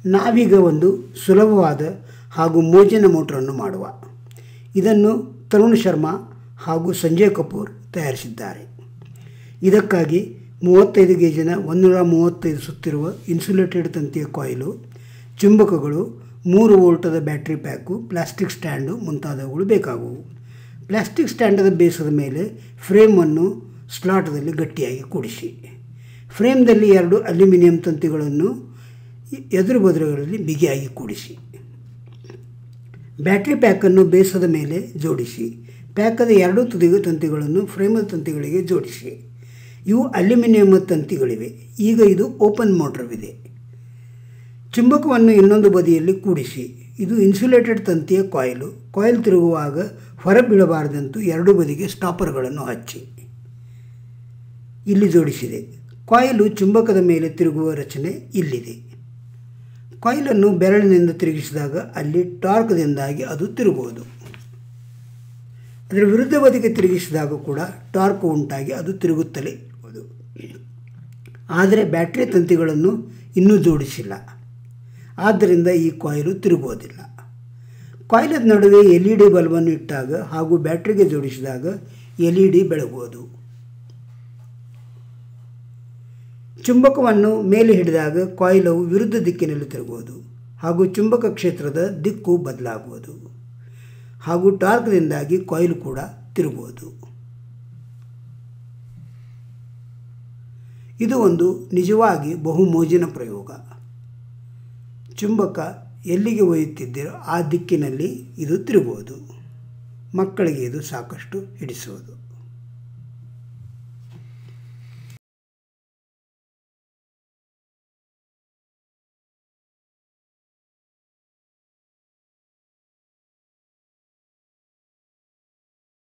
ನಾವೀಗ ಒಂದು ಸುಲಭವಾದ ಹಾಗೂ ಮೋಜಿನ ಮೋಟ್ರನ್ನು ಮಾಡುವ ಇದನ್ನು ತರುಣ್ ಶರ್ಮಾ ಹಾಗೂ ಸಂಜಯ್ ಕಪೂರ್ ತಯಾರಿಸಿದ್ದಾರೆ ಇದಕ್ಕಾಗಿ ಮೂವತ್ತೈದು ಗೇಜಿನ ಒಂದೂರ ಮೂವತ್ತೈದು ಸುತ್ತಿರುವ ಇನ್ಸುಲೇಟೆಡ್ ತಂತಿಯ ಕಾಯಿಲು ಚುಂಬಕಗಳು ಮೂರು ವೋಲ್ಟದ ಬ್ಯಾಟ್ರಿ ಪ್ಯಾಕು ಪ್ಲಾಸ್ಟಿಕ್ ಸ್ಟ್ಯಾಂಡು ಮುಂತಾದವುಗಳು ಬೇಕಾಗುವು ಪ್ಲಾಸ್ಟಿಕ್ ಸ್ಟ್ಯಾಂಡದ ಬೇಸದ ಮೇಲೆ ಫ್ರೇಮನ್ನು ಸ್ಲಾಟದಲ್ಲಿ ಗಟ್ಟಿಯಾಗಿ ಕೂಡಿಸಿ ಫ್ರೇಮ್ದಲ್ಲಿ ಎರಡು ಅಲ್ಯೂಮಿನಿಯಂ ತಂತಿಗಳನ್ನು ಎದುರು ಬದುರುಗಳಲ್ಲಿ ಬಿಗಿಯಾಗಿ ಕೂಡಿಸಿ ಬ್ಯಾಟ್ರಿ ಪ್ಯಾಕನ್ನು ಬೇಸದ ಮೇಲೆ ಜೋಡಿಸಿ ಪ್ಯಾಕದ ಎರಡೂ ತುದಿಗೆ ತಂತಿಗಳನ್ನು ಫ್ರೇಮದ ತಂತಿಗಳಿಗೆ ಜೋಡಿಸಿ ಇವು ಅಲ್ಯೂಮಿನಿಯಂ ತಂತಿಗಳಿವೆ ಈಗ ಇದು ಓಪನ್ ಮೋಟ್ರವಿದೆ ಚುಂಬಕವನ್ನು ಇನ್ನೊಂದು ಬದಿಯಲ್ಲಿ ಕೂಡಿಸಿ ಇದು ಇನ್ಸುಲೇಟೆಡ್ ತಂತಿಯ ಕಾಯಿಲು ಕಾಯಿಲ್ ತಿರುಗುವಾಗ ಹೊರಬೀಳಬಾರದಂತೂ ಎರಡು ಬದಿಗೆ ಸ್ಟಾಪರ್ಗಳನ್ನು ಹಚ್ಚಿ ಇಲ್ಲಿ ಜೋಡಿಸಿದೆ ಕಾಯಿಲು ಚುಂಬಕದ ಮೇಲೆ ತಿರುಗುವ ರಚನೆ ಇಲ್ಲಿದೆ ಕಾಯಿಲನ್ನು ಬೆರಳಿನಿಂದ ತಿರುಗಿಸಿದಾಗ ಅಲ್ಲಿ ಟಾರ್ಕ್ದಿಂದಾಗಿ ಅದು ತಿರುಗುವುದು ಅದರ ವಿರುದ್ಧ ಬದಿಗೆ ತಿರುಗಿಸಿದಾಗ ಕೂಡ ಟಾರ್ಕ್ ಉಂಟಾಗಿ ಅದು ತಿರುಗುತ್ತಲೇ ಇರುವುದು ಆದರೆ ಬ್ಯಾಟ್ರಿ ತಂತಿಗಳನ್ನು ಇನ್ನೂ ಜೋಡಿಸಿಲ್ಲ ಆದ್ದರಿಂದ ಈ ಕಾಯಿಲು ತಿರುಗುವುದಿಲ್ಲ ಕಾಯಿಲದ ನಡುವೆ ಎಲ್ ಇ ಡಿ ಬಲ್ಬನ್ನು ಇಟ್ಟಾಗ ಹಾಗೂ ಬ್ಯಾಟ್ರಿಗೆ ಜೋಡಿಸಿದಾಗ ಎಲ್ ಇ ಡಿ ಬೆಳಗುವುದು ಚುಂಬಕವನ್ನು ಮೇಲೆ ಹಿಡಿದಾಗ ಕಾಯಿಲವು ವಿರುದ್ಧ ದಿಕ್ಕಿನಲ್ಲಿ ತಿರುಗುವುದು ಹಾಗೂ ಚುಂಬಕ ಕ್ಷೇತ್ರದ ದಿಕ್ಕು ಬದಲಾಗುವುದು ಹಾಗೂ ಟಾರ್ಕ್ದಿಂದಾಗಿ ಕಾಯಿಲ್ ಕೂಡ ತಿರುಗುವುದು ಇದು ಒಂದು ನಿಜವಾಗಿ ಬಹು ಮೋಜಿನ ಪ್ರಯೋಗ ಚುಂಬಕ ಎಲ್ಲಿಗೆ ಒಯ್ಯುತ್ತಿದ್ದೀರೋ ಆ ದಿಕ್ಕಿನಲ್ಲಿ ಇದು ತಿರುಗುವುದು ಮಕ್ಕಳಿಗೆ ಇದು ಸಾಕಷ್ಟು ಹಿಡಿಸುವುದು